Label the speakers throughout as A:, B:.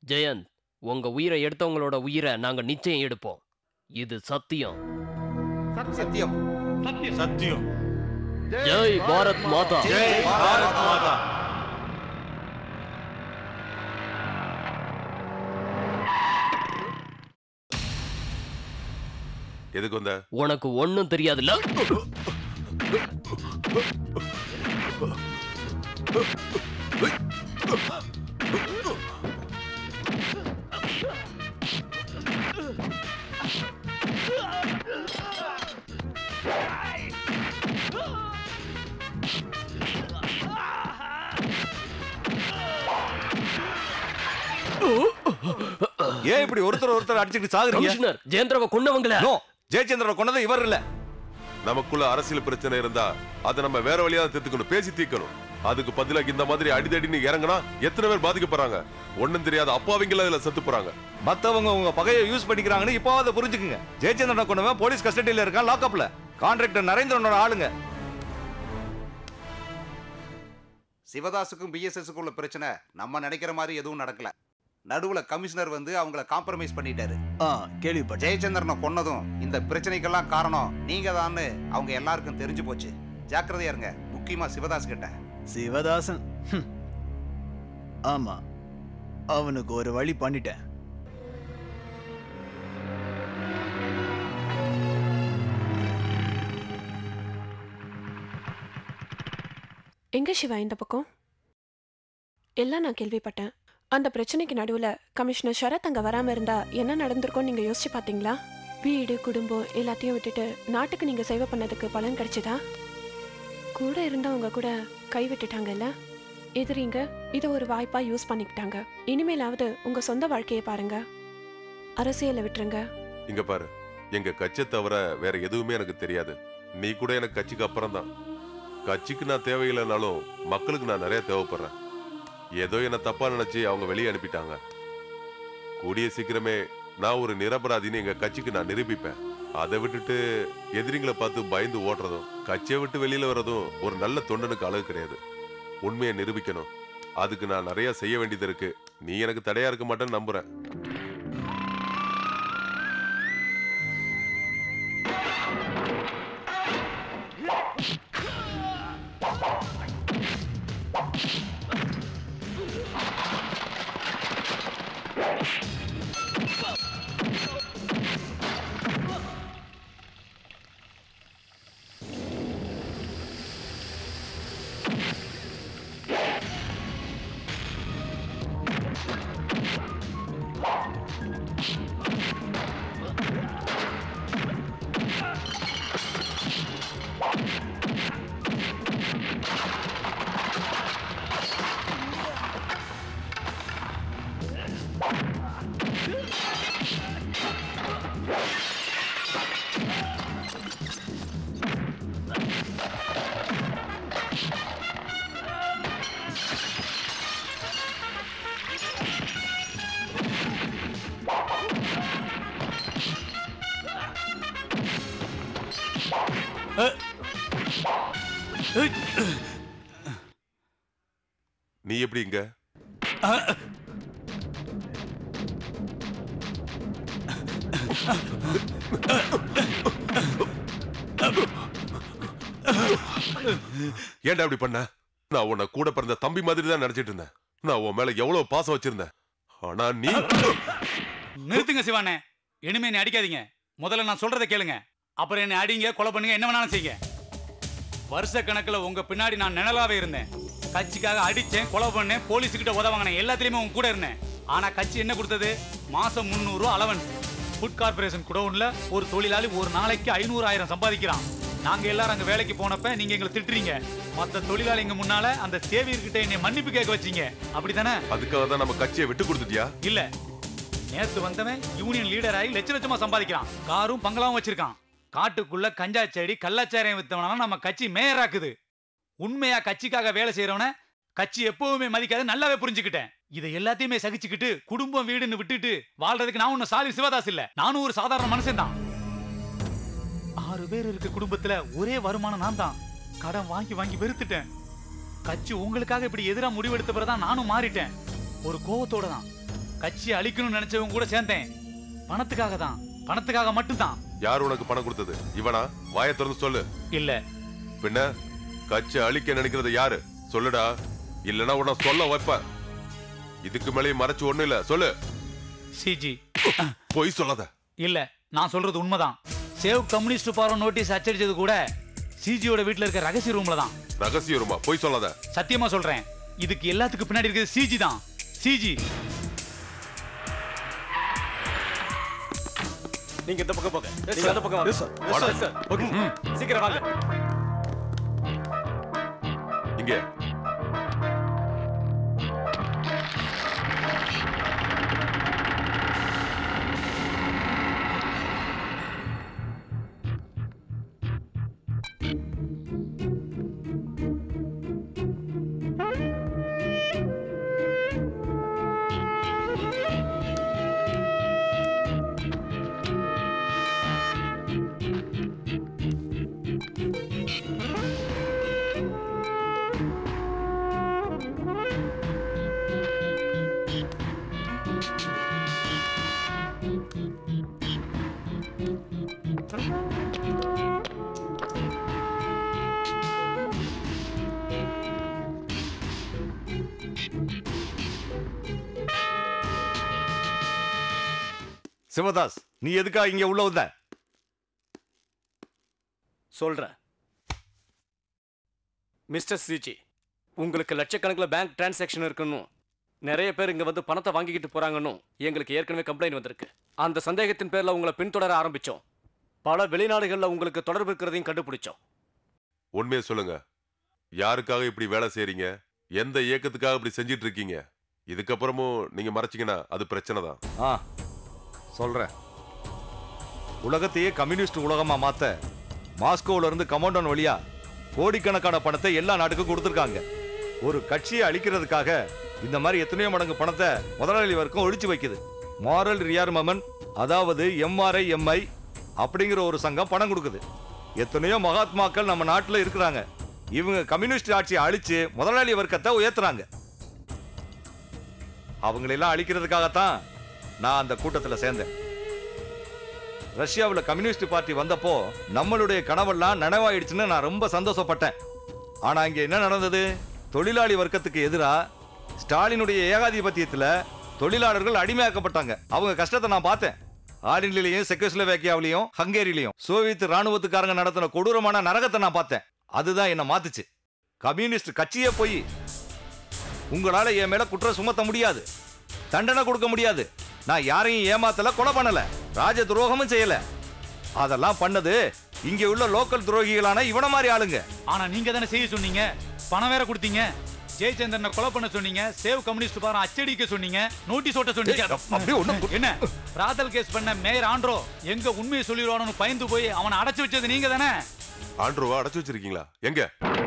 A: ஜெயந்த் உங்க உயிரை எடுத்தவங்களோட உயிரை நாங்க நிச்சயம் எடுப்போம் இது சத்தியம்
B: சத்தியம்
C: சத்தியம்
A: ஜெய் பாரத் மாதா
C: ஜெய் பாரத் மாதா
D: எதுக்கு வந்த
A: உனக்கு ஒண்ணும் தெரியாதுல்ல
B: ஏன் இப்படி ஒருத்தர் ஒருத்தர் அடிச்சுட்டு சாகுறீங்க
A: கமிஷனர் ஜெயந்திரவை கொன்னவங்கள
B: நோ ஜெயச்சந்திரன் கொண்டது இவர் இல்ல
D: நமக்குள்ள அரசியல் பிரச்சனை இருந்தா அதை நம்ம வேற வழியா தான் தீர்த்துக்கணும் பேசி தீர்க்கணும் அதுக்கு பதிலா இந்த மாதிரி அடிதடின்னு இறங்கினா எத்தனை பேர் பாதிக்கப்படுறாங்க ஒண்ணும் தெரியாத அப்பாவிங்கள இதுல செத்து போறாங்க
B: மத்தவங்க உங்க பகையை யூஸ் பண்ணிக்கிறாங்கன்னு இப்போ அதை புரிஞ்சுக்குங்க ஜெயச்சந்திரன் கொண்டவன் போலீஸ் கஸ்டடியில இருக்கான் லாக்அப்ல கான்ட்ராக்டர் நரேந்திரனோட ஆளுங்க
E: சிவதாஸுக்கும் பிஎஸ்எஸ்க்கும் உள்ள பிரச்சனை நம்ம நினைக்கிற மாதிரி எதுவும் நடக்கல நடுவுல கமிஷனர் வந்து அவங்கள காம்ப்ரமைஸ் பண்ணிட்டாரு
F: ஆ கேள்விப்பட்டேன்
E: ஜெயச்சந்திரனை கொன்னதும் இந்த பிரச்சனைக்கெல்லாம் காரணம் நீங்க தான்னு அவங்க எல்லாருக்கும் தெரிஞ்சு போச்சு ஜாக்கிரதையா இருங்க முக்கியமா சிவதாஸ் கிட்ட
F: சிவதாசன் ஹம். ஆமா அவனுக்கு ஒரு வழி பண்ணிட்டேன்
G: எங்க சிவா இந்த பக்கம் எல்லாம் நான் கேள்விப்பட்டேன் அந்த பிரச்சனைக்கு நடுவுல கமிஷனர் சரத் அங்க வராம இருந்தா என்ன நடந்திருக்கும் நீங்க யோசிச்சு பாத்தீங்களா வீடு குடும்பம் எல்லாத்தையும் விட்டுட்டு நாட்டுக்கு நீங்க சேவை பண்ணதுக்கு பலன் கிடைச்சதா கூட இருந்தவங்க கூட கை விட்டுட்டாங்கல்ல எதிரிங்க இதை ஒரு வாய்ப்பா யூஸ் பண்ணிக்கிட்டாங்க இனிமேலாவது உங்க சொந்த வாழ்க்கையை பாருங்க அரசியலை விட்டுருங்க
D: இங்க பாரு எங்க கட்சியை தவிர வேற எதுவுமே எனக்கு தெரியாது நீ கூட எனக்கு கட்சிக்கு அப்புறம் தான் கட்சிக்கு நான் தேவையில்லைனாலும் மக்களுக்கு நான் நிறைய தேவைப்படுறேன் ஏதோ என்ன தப்பா நினைச்சு அவங்க வெளியே அனுப்பிட்டாங்க கூடிய சீக்கிரமே நான் ஒரு நிரபராதின்னு எங்க கட்சிக்கு நான் நிரூபிப்பேன் அதை விட்டுட்டு எதிரிங்களை பார்த்து பயந்து ஓடுறதும் கட்சியை விட்டு வெளியில வர்றதும் ஒரு நல்ல தொண்டனுக்கு அழகு கிடையாது உண்மையை நிரூபிக்கணும் அதுக்கு நான் நிறைய செய்ய வேண்டியது இருக்கு நீ எனக்கு தடையா இருக்க மாட்டேன்னு நம்புறேன் நீ எப்படி இங்க ஏன்டா அப்படி பண்ண நான் உன்னை கூட பிறந்த தம்பி மாதிரி தான் நினைச்சிட்டு இருந்தேன் நான் உன் மேல எவ்வளவு பாசம் வச்சிருந்தேன் ஆனா நீ
C: நிறுத்துங்க சிவானே இனிமே என்னை அடிக்காதீங்க முதல்ல நான் சொல்றதை கேளுங்க அப்புறம் என்னை அடிங்க கொலை பண்ணுங்க என்ன வேணாலும் செய்யுங்க வருஷ கணக்குல உங்க பின்னாடி நான் நிழலாவே இருந்தேன் கட்சிக்காக அடிச்சேன் கொலை பண்ணேன் போலீஸுக்கிட்ட உதவாங்கினேன் எல்லாத்துலயுமே உங்க கூட இருந்தேன் ஆனா கட்சி என்ன கொடுத்தது மாசம் முந்நூறு ரூபா அலவன்ஸ் ஃபுட் கார்பரேஷன் குடவுன்ல ஒரு தொழிலாளி ஒரு நாளைக்கு ஐநூறு ஆயிரம் சம்பாதிக்கிறான் நாங்க எல்லாரும் அங்க வேலைக்கு போனப்ப நீங்க எங்களை திட்டுறீங்க மத்த தொழிலாளிங்க முன்னால அந்த சேவியர்கிட்ட என்னை மன்னிப்பு கேட்க வச்சீங்க அப்படித்தானே
D: அதுக்காக தான் நம்ம கட்சியை விட்டு கொடுத்துட்டியா
C: இல்ல நேத்து வந்தவன் யூனியன் லீடர் ஆகி லட்ச லட்சமா சம்பாதிக்கிறான் காரும் பங்களாவும் வச்சிருக்கான் காட்டுக்குள்ள கஞ்சா செடி கள்ளச்சாராயம் வித்தவனால நம்ம கட்சி மேயராக்குது உண்மையா கட்சிக்காக வேலை செய்யறவன கட்சி எப்பவுமே மதிக்காது நல்லாவே புரிஞ்சுக்கிட்டேன் இதை எல்லாத்தையுமே சகிச்சுக்கிட்டு குடும்பம் வீடுன்னு விட்டுட்டு வாழ்றதுக்கு நான் ஒன்னும் சாலி சிவதாஸ் இல்ல நானும் ஒரு சாதாரண மனுஷன் தான் ஆறு பேர் இருக்க குடும்பத்துல ஒரே வருமானம் நான் தான் கடன் வாங்கி வாங்கி வெறுத்துட்டேன் கட்சி உங்களுக்காக இப்படி எதிரா முடிவெடுத்த பிறகுதான் நானும் மாறிட்டேன் ஒரு கோவத்தோட தான் கட்சி அழிக்கணும்னு நினைச்சவங்க கூட சேர்ந்தேன் பணத்துக்காக தான் பணத்துக்காக மட்டும்தான்
D: யார் உனக்கு பணம் கொடுத்தது இவனா வாயை திறந்து சொல்லு
C: இல்ல
D: பின்ன கட்சி அழிக்க நினைக்கிறது யாரு சொல்லுடா இல்லனா உன்னை சொல்ல வைப்பேன் இதுக்கு மேலேயும் மறைச்சு ஒண்ணு இல்ல சொல்லு
C: சிஜி
D: பொய் சொல்லாத
C: இல்ல நான் சொல்றது உண்மைதான் சேவ் கம்யூனிஸ்ட் பாரம் நோட்டீஸ் அச்சடிச்சது கூட சிஜியோட வீட்ல இருக்க ரகசிய ரூம்ல தான்
D: ரகசிய ரூமா பொய் சொல்லாத
C: சத்தியமா சொல்றேன் இதுக்கு எல்லாத்துக்கும் பின்னாடி இருக்கிறது சிஜி தான் சிஜி
H: நீங்க இந்த பக்கம் போங்க நீங்க அந்த பக்கம் வாங்க
D: வாடா.
H: சார் ஓகே சீக்கிரம் வாங்க
D: இங்க
B: சிவதாஸ் நீ எதுக்கா இங்க உள்ள வந்த
H: சொல்றேன் மிஸ்டர் சிஜி உங்களுக்கு லட்சக்கணக்கில் பேங்க் டிரான்சாக்ஷன் இருக்கணும் நிறைய பேர் இங்க வந்து பணத்தை வாங்கிக்கிட்டு போறாங்கன்னு எங்களுக்கு ஏற்கனவே கம்ப்ளைண்ட் வந்திருக்கு அந்த சந்தேகத்தின் பேர்ல உங்களை பின்தொடர ஆரம்பிச்சோம் பல வெளிநாடுகள்ல உங்களுக்கு தொடர்பு இருக்கிறதையும் கண்டுபிடிச்சோம்
D: உண்மையை சொல்லுங்க யாருக்காக இப்படி வேலை செய்றீங்க எந்த இயக்கத்துக்காக இப்படி செஞ்சிட்டு இருக்கீங்க இதுக்கப்புறமும் நீங்க மறைச்சீங்கன்னா அது பிரச்சனை தான்
B: ஆ சொல்றேன் உலகத்தையே கம்யூனிஸ்ட் உலகமா மாத்த மாஸ்கோல இருந்து கமாண்டோன் வழியா கோடிக்கணக்கான பணத்தை எல்லா நாட்டுக்கும் கொடுத்துருக்காங்க ஒரு கட்சியை அழிக்கிறதுக்காக இந்த மாதிரி எத்தனையோ மடங்கு பணத்தை முதலாளி வர்க்கம் ஒழிச்சு வைக்குது மாரல் ரியார்மமெண்ட் அதாவது எம்ஆர்ஐ எம்ஐ அப்படிங்கிற ஒரு சங்கம் பணம் கொடுக்குது எத்தனையோ மகாத்மாக்கள் நம்ம நாட்டில் இருக்கிறாங்க இவங்க கம்யூனிஸ்ட் ஆட்சியை அழிச்சு முதலாளி வர்க்கத்தை உயர்த்துறாங்க அவங்களெல்லாம் அழிக்கிறதுக்காகத்தான் நான் அந்த கூட்டத்தில் சேர்ந்தேன் ரஷ்யாவில் கம்யூனிஸ்ட் பார்ட்டி வந்தப்போ நம்மளுடைய கனவெல்லாம் நனவாயிடுச்சுன்னு நான் ரொம்ப சந்தோஷப்பட்டேன் ஆனா இங்க என்ன நடந்தது தொழிலாளி வர்க்கத்துக்கு எதிரா ஸ்டாலினுடைய ஏகாதிபத்தியத்துல தொழிலாளர்கள் அடிமையாக்கப்பட்டாங்க அவங்க கஷ்டத்தை நான் பார்த்தேன் ஆர்டின்லையும் செக்கோஸ்லோவேக்கியாவிலையும் ஹங்கேரிலையும் சோவியத் ராணுவத்துக்காரங்க நடத்தின கொடூரமான நரகத்தை நான் பார்த்தேன் அதுதான் என்னை மாத்துச்சு கம்யூனிஸ்ட் கட்சியே போய் உங்களால என் மேல குற்றம் சுமத்த முடியாது தண்டனை கொடுக்க முடியாது நான் யாரையும் ஏமாத்தல கொலை பண்ணல ராஜ துரோகமும் செய்யல அதெல்லாம் பண்ணது இங்க உள்ள லோக்கல் துரோகிகளான இவன மாதிரி ஆளுங்க
C: ஆனா நீங்க தானே செய்ய சொன்னீங்க பணம் வேற கொடுத்தீங்க ஜெயச்சந்திரனை கொலை பண்ண சொன்னீங்க சேவ் கம்யூனிஸ்ட் பாரம் அச்சடிக்க சொன்னீங்க நோட்டீஸ் ஓட்ட சொன்னீங்க
B: ஏய், அப்படியே ஒண்ணும்
C: என்ன ராதல் கேஸ் பண்ண மேயர் ஆண்ட்ரோ எங்க உண்மையை சொல்லிடுவானு பயந்து போய் அவனை அடைச்சு வச்சது நீங்க தானே
D: ஆண்ட்ரூவா அடைச்சு வச்சிருக்கீங்களா எங்க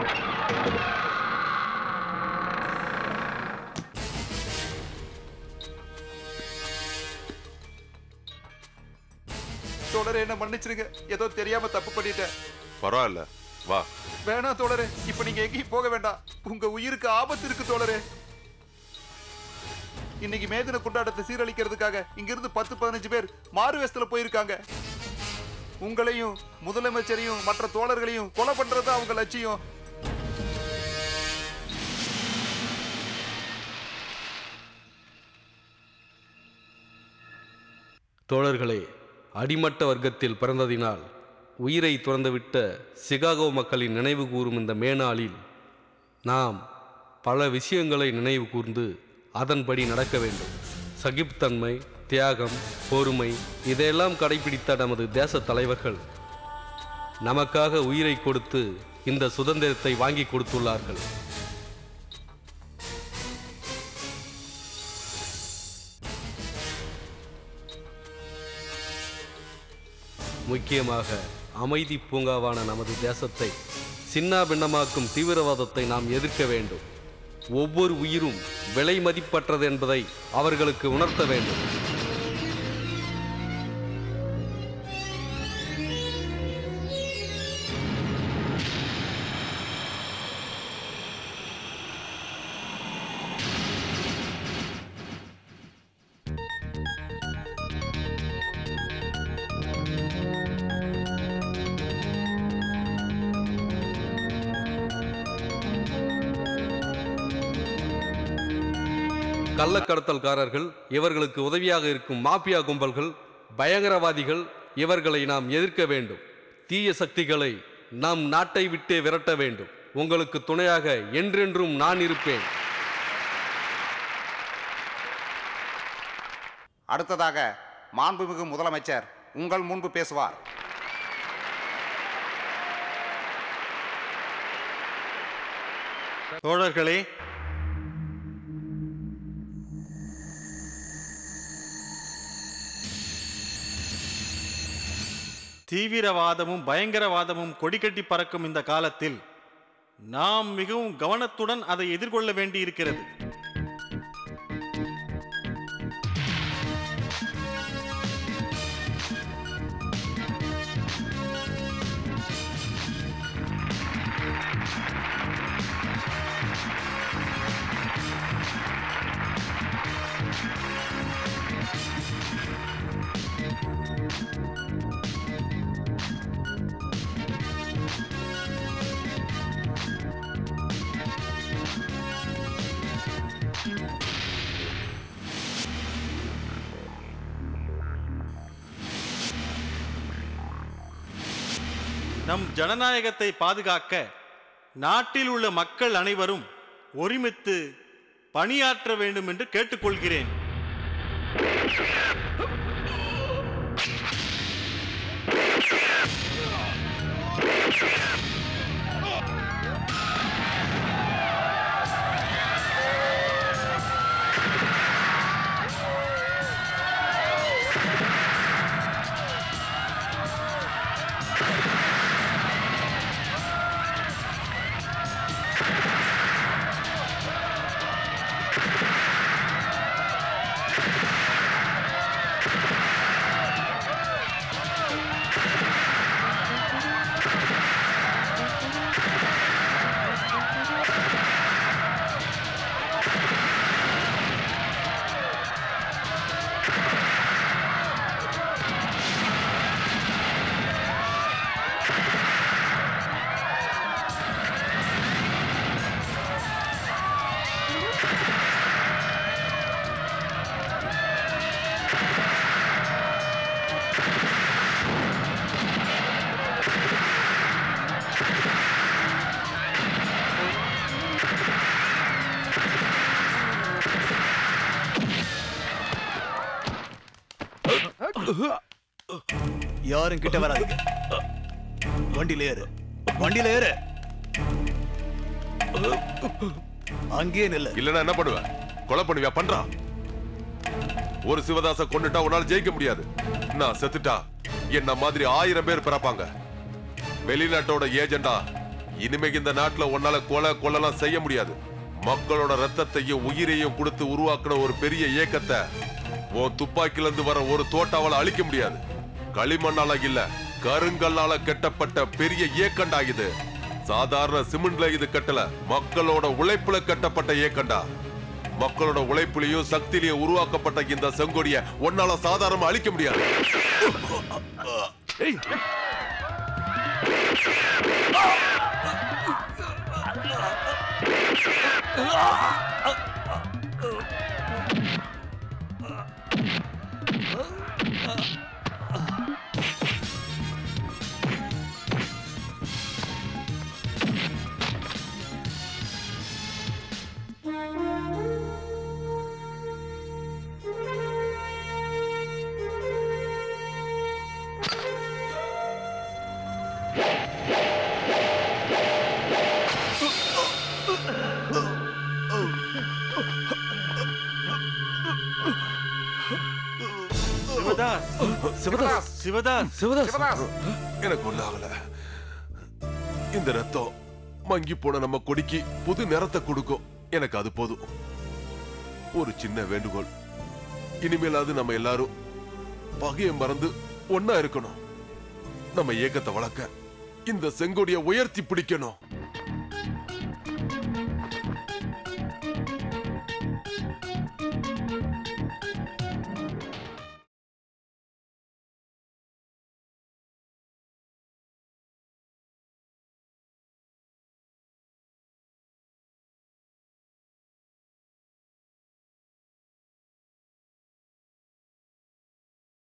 E: தோழரே என்ன மன்னிச்சிருங்க ஏதோ தெரியாம தப்பு பண்ணிட்டேன்
D: பரவாயில்ல வா
E: வேணாம் தோழரே இப்ப நீங்க எங்கேயும் போக வேண்டாம் உங்க உயிருக்கு ஆபத்து இருக்கு தோழரே இன்னைக்கு மேதின கொண்டாட்டத்தை சீரழிக்கிறதுக்காக இங்கிருந்து பத்து பதினஞ்சு பேர் மாறு வேஷத்துல போயிருக்காங்க உங்களையும் முதலமைச்சரையும் மற்ற தோழர்களையும் கொலை பண்றது அவங்க லட்சியம்
I: தோழர்களே அடிமட்ட வர்க்கத்தில் பிறந்ததினால் உயிரை துறந்துவிட்ட சிகாகோ மக்களின் நினைவு கூறும் இந்த மேனாளில் நாம் பல விஷயங்களை நினைவு கூர்ந்து அதன்படி நடக்க வேண்டும் சகிப்தன்மை தியாகம் பொறுமை இதையெல்லாம் கடைபிடித்த நமது தேச தலைவர்கள் நமக்காக உயிரை கொடுத்து இந்த சுதந்திரத்தை வாங்கி கொடுத்துள்ளார்கள் முக்கியமாக அமைதி பூங்காவான நமது தேசத்தை சின்னாபின்னமாக்கும் தீவிரவாதத்தை நாம் எதிர்க்க வேண்டும் ஒவ்வொரு உயிரும் விலை மதிப்பற்றது என்பதை அவர்களுக்கு உணர்த்த வேண்டும் கள்ளக்கடத்தல்காரர்கள் இவர்களுக்கு உதவியாக இருக்கும் மாபியா கும்பல்கள் பயங்கரவாதிகள் இவர்களை நாம் எதிர்க்க வேண்டும் தீய சக்திகளை நம் நாட்டை விட்டே விரட்ட வேண்டும் உங்களுக்கு துணையாக என்றென்றும் நான் இருப்பேன்
E: அடுத்ததாக மாண்புமிகு முதலமைச்சர் உங்கள் முன்பு பேசுவார்
J: தோழர்களே தீவிரவாதமும் பயங்கரவாதமும் கொடிகட்டி பறக்கும் இந்த காலத்தில் நாம் மிகவும் கவனத்துடன் அதை எதிர்கொள்ள வேண்டியிருக்கிறது நம் ஜனநாயகத்தை பாதுகாக்க நாட்டில் உள்ள மக்கள் அனைவரும் ஒருமித்து பணியாற்ற வேண்டும் என்று கேட்டுக்கொள்கிறேன்
F: யாரும் கிட்ட வராதீங்க வண்டியில ஏறு வண்டியில ஏறு அங்கேயே நில்லு
D: இல்லனா என்ன பண்ணுவ கொலை பண்ணுவியா பண்றா ஒரு சிவதாச கொண்டுட்டா உன்னால ஜெயிக்க முடியாது நான் செத்துட்டா என்ன மாதிரி ஆயிரம் பேர் பிறப்பாங்க வெளிநாட்டோட ஏஜெண்டா இனிமே இந்த நாட்டுல உன்னால கொலை கொள்ளலாம் செய்ய முடியாது மக்களோட ரத்தத்தையும் உயிரையும் கொடுத்து உருவாக்குன ஒரு பெரிய இயக்கத்தை உன் துப்பாக்கில இருந்து வர ஒரு தோட்டாவால அழிக்க முடியாது களிமண்ணால இல்ல கருங்கல்லால கட்டப்பட்ட பெரிய இயக்கண்டா இது சாதாரண சிமெண்ட்ல இது கட்டல மக்களோட உழைப்புல கட்டப்பட்ட இயக்கண்டா மக்களோட உழைப்புலயும் சக்தியிலையும் உருவாக்கப்பட்ட இந்த செங்கொடிய ஒன்னால சாதாரணமா அழிக்க முடியாது
J: சிவதாஸ் சிவதாஸ் சிவதாஸ்
D: சிவதாஸ் எனக்கு ஒண்ணு ஆகல இந்த ரத்தம் மங்கி போன நம்ம கொடிக்கு புது நிறத்தை கொடுக்கும் எனக்கு அது போதும் ஒரு சின்ன வேண்டுகோள் இனிமேல் அது நம்ம எல்லாரும் பகையை மறந்து ஒன்னா இருக்கணும் நம்ம இயக்கத்தை வளர்க்க இந்த செங்கொடியை உயர்த்தி பிடிக்கணும்